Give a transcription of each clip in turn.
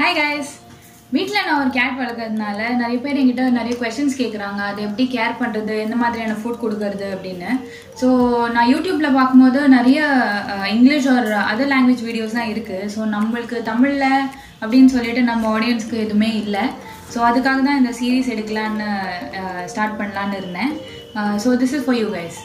hi guys வீட்டில் நான் ஒரு கேட் வளர்க்கறதுனால நிறைய பேர் என்கிட்ட நிறைய கொஸ்டின்ஸ் கேட்குறாங்க அது எப்படி கேர் பண்ணுறது எந்த மாதிரியான ஃபுட் கொடுக்கறது அப்படின்னு ஸோ நான் யூடியூப்பில் பார்க்கும்போது நிறைய அஹ், இங்கிலீஷ் ஒரு அதர் லாங்குவேஜ் வீடியோஸ் தான் இருக்குது ஸோ நம்மளுக்கு தமிழில் அப்படின்னு சொல்லிட்டு நம்ம ஆடியன்ஸ்க்கு எதுவுமே இல்லை ஸோ அதுக்காக தான் இந்த சீரீஸ் எடுக்கலான்னு ஸ்டார்ட் பண்ணலான்னு இருந்தேன் so this is for you guys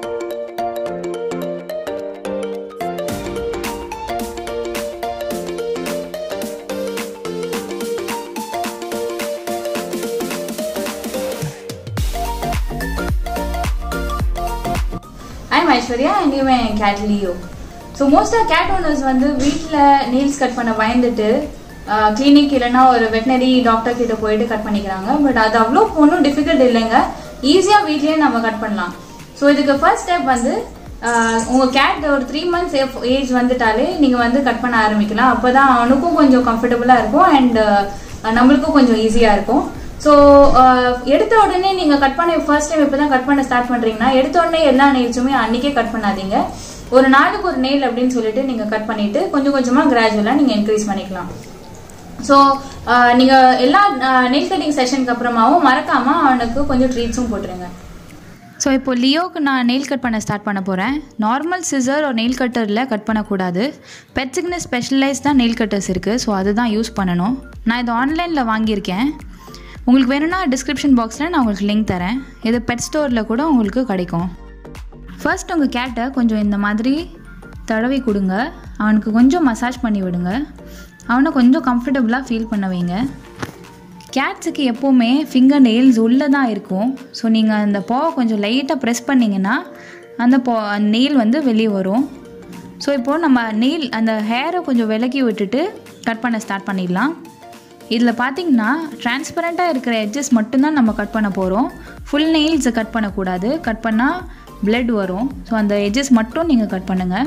I'm Aishwarya and இவன் கேட் லியோ ஸோ மோஸ்ட்டாக கேட் ஓனர்ஸ் வந்து வீட்டில் நெயில்ஸ் கட் பண்ண பயந்துட்டு கிளினிக் இல்லைன்னா ஒரு வெட்டினரி டாக்டர் கிட்ட போயிட்டு கட் பண்ணிக்கிறாங்க பட் அது அவ்வளோ ஒன்றும் டிஃபிகல்ட் இல்லைங்க ஈஸியாக வீட்லேயே நம்ம கட் பண்ணலாம் ஸோ இதுக்கு ஃபர்ஸ்ட் ஸ்டெப் வந்து ஆஹ் உங்க கேட் ஒரு த்ரீ மந்த்ஸ் ஏஜ் வந்துட்டாலே நீங்க வந்து கட் பண்ண ஆரம்பிக்கலாம் அப்பதான் அவனுக்கும் கொஞ்சம் கம்ஃபர்டபுளா இருக்கும் அண்ட் நம்மளுக்கும் கொஞ்சம் ஈஸியா இருக்கும் ஸோ எடுத்த உடனே நீங்க கட் பண்ண ஃபர்ஸ்ட் டைம் இப்பதான் கட் பண்ண ஸ்டார்ட் பண்றீங்கன்னா எடுத்த உடனே எல்லா நெயில்ஸுமே அன்னைக்கே கட் பண்ணாதீங்க ஒரு நாளுக்கு ஒரு நெயில் அப்படின்னு சொல்லிட்டு நீங்க கட் பண்ணிட்டு கொஞ்சம் கொஞ்சமா கிராஜுவலா நீங்க இன்க்ரீஸ் பண்ணிக்கலாம் ஸோ நீங்க எல்லா நெயில் கட்டிங் செஷனுக்கு அப்புறமாவும் மறக்காம அவனுக்கு கொஞ்சம் ட்ரீட்ஸும் போட்டுருங்க ஸோ இப்போ லியோக்கு நான் நெயில் கட் பண்ண ஸ்டார்ட் பண்ண போகிறேன் நார்மல் சிசர் ஒரு நெயில் கட்டரில் கட் பண்ணக்கூடாது பெட்ஸுக்குன்னு ஸ்பெஷலைஸ் தான் நெயில் கட்டர்ஸ் இருக்குது ஸோ அதுதான் யூஸ் பண்ணணும் நான் இது ஆன்லைனில் வாங்கியிருக்கேன் உங்களுக்கு வேணும்னா டிஸ்கிரிப்ஷன் பாக்ஸில் நான் உங்களுக்கு லிங்க் தரேன் இது பெட் ஸ்டோரில் கூட உங்களுக்கு கிடைக்கும் ஃபர்ஸ்ட் உங்கள் கேட்டை கொஞ்சம் இந்த மாதிரி தடவி கொடுங்க அவனுக்கு கொஞ்சம் மசாஜ் பண்ணி விடுங்க அவனை கொஞ்சம் கம்ஃபர்டபுளாக ஃபீல் பண்ண வைங்க கேட்ஸுக்கு எப்போவுமே ஃபிங்கர் நெயில்ஸ் உள்ளே தான் இருக்கும் ஸோ நீங்கள் அந்த பாவை கொஞ்சம் லைட்டாக ப்ரெஸ் பண்ணிங்கன்னா அந்த பா நெயில் வந்து வெளியே வரும் ஸோ இப்போது நம்ம நெயில் அந்த ஹேரை கொஞ்சம் விலக்கி விட்டுட்டு கட் பண்ண ஸ்டார்ட் பண்ணிடலாம் இதில் பார்த்தீங்கன்னா டிரான்ஸ்பரண்ட்டாக இருக்கிற எட்ஜஸ் மட்டும்தான் நம்ம கட் பண்ண போகிறோம் ஃபுல் நெயில்ஸை கட் பண்ணக்கூடாது கட் பண்ணால் பிளட் வரும் ஸோ அந்த எட்ஜஸ் மட்டும் நீங்கள் கட் பண்ணுங்கள்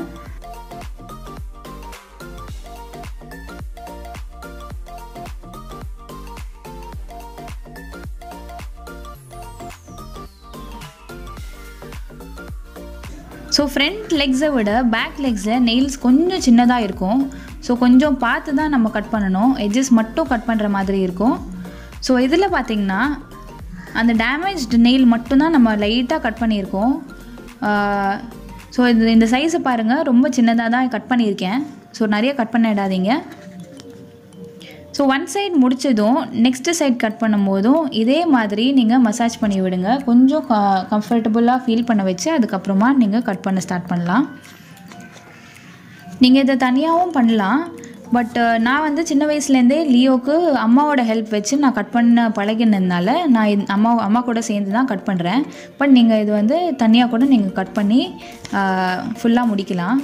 ஸோ ஃப்ரண்ட் லெக்ஸை விட பேக் லெக்ஸில் நெயில்ஸ் கொஞ்சம் சின்னதாக இருக்கும் ஸோ கொஞ்சம் பார்த்து தான் நம்ம கட் பண்ணணும் எட்ஜஸ் மட்டும் கட் பண்ணுற மாதிரி இருக்கும் ஸோ இதில் பார்த்திங்கன்னா அந்த டேமேஜ்டு நெயில் மட்டும்தான் நம்ம லைட்டாக கட் பண்ணியிருக்கோம் ஸோ இது இந்த சைஸை பாருங்கள் ரொம்ப சின்னதாக தான் கட் பண்ணியிருக்கேன் ஸோ நிறைய கட் பண்ணிடாதீங்க ஸோ ஒன் சைடு முடிச்சதும் நெக்ஸ்ட் சைடு கட் பண்ணும்போதும் இதே மாதிரி நீங்கள் மசாஜ் பண்ணி விடுங்க கொஞ்சம் க கம்ஃபர்டபுளாக ஃபீல் பண்ண வச்சு அதுக்கப்புறமா நீங்கள் கட் பண்ண ஸ்டார்ட் பண்ணலாம் நீங்கள் இதை தனியாகவும் பண்ணலாம் பட் நான் வந்து சின்ன வயசுலேருந்தே லியோக்கு அம்மாவோட ஹெல்ப் வச்சு நான் கட் பண்ண பழகினதுனால நான் இந்த அம்மா அம்மா கூட சேர்ந்து தான் கட் பண்ணுறேன் பட் நீங்கள் இது வந்து தனியாக கூட நீங்கள் கட் பண்ணி ஃபுல்லாக முடிக்கலாம்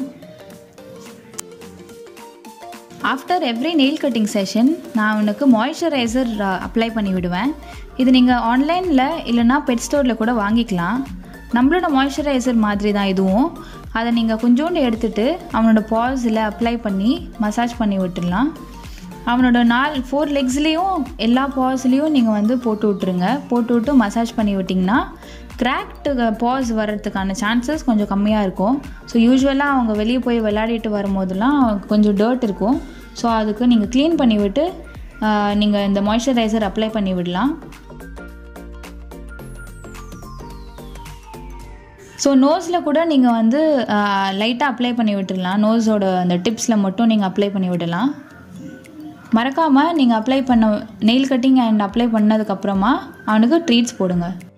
after every nail cutting session நான் உனக்கு மாய்ஸ்சரைசர் அப்ளை பண்ணி விடுவேன் இது நீங்கள் ஆன்லைனில் இல்லைனா பெட் ஸ்டோரில் கூட வாங்கிக்கலாம் நம்மளோட மாய்ஸ்சரைசர் மாதிரி தான் இதுவும் அதை நீங்கள் கொஞ்சோண்டு எடுத்துகிட்டு அவனோட பால்ஸில் அப்ளை பண்ணி மசாஜ் பண்ணி விட்டுடலாம் அவனோட நால் ஃபோர் லெக்ஸ்லேயும் எல்லா பாஸ்லேயும் நீங்கள் வந்து போட்டு விட்ருங்க போட்டு விட்டு மசாஜ் பண்ணி விட்டிங்கன்னா கிராக்டு பாஸ் வர்றதுக்கான சான்சஸ் கொஞ்சம் கம்மியாக இருக்கும் ஸோ யூஸ்வலாக அவங்க வெளியே போய் விளையாடிட்டு வரும்போதெல்லாம் கொஞ்சம் டர்ட் இருக்கும் ஸோ அதுக்கு நீங்கள் க்ளீன் பண்ணி விட்டு நீங்கள் இந்த மாய்ஸ்சரைசர் அப்ளை பண்ணி விடலாம் ஸோ நோஸில் கூட நீங்கள் வந்து லைட்டாக அப்ளை பண்ணி விட்டுடலாம் நோஸோட அந்த டிப்ஸில் மட்டும் நீங்கள் அப்ளை பண்ணி விடலாம் மறக்காமல் நீங்கள் அப்ளை பண்ண நெயில் கட்டிங் அண்ட் அப்ளை பண்ணதுக்கப்புறமா அவனுக்கு ட்ரீட்ஸ் போடுங்க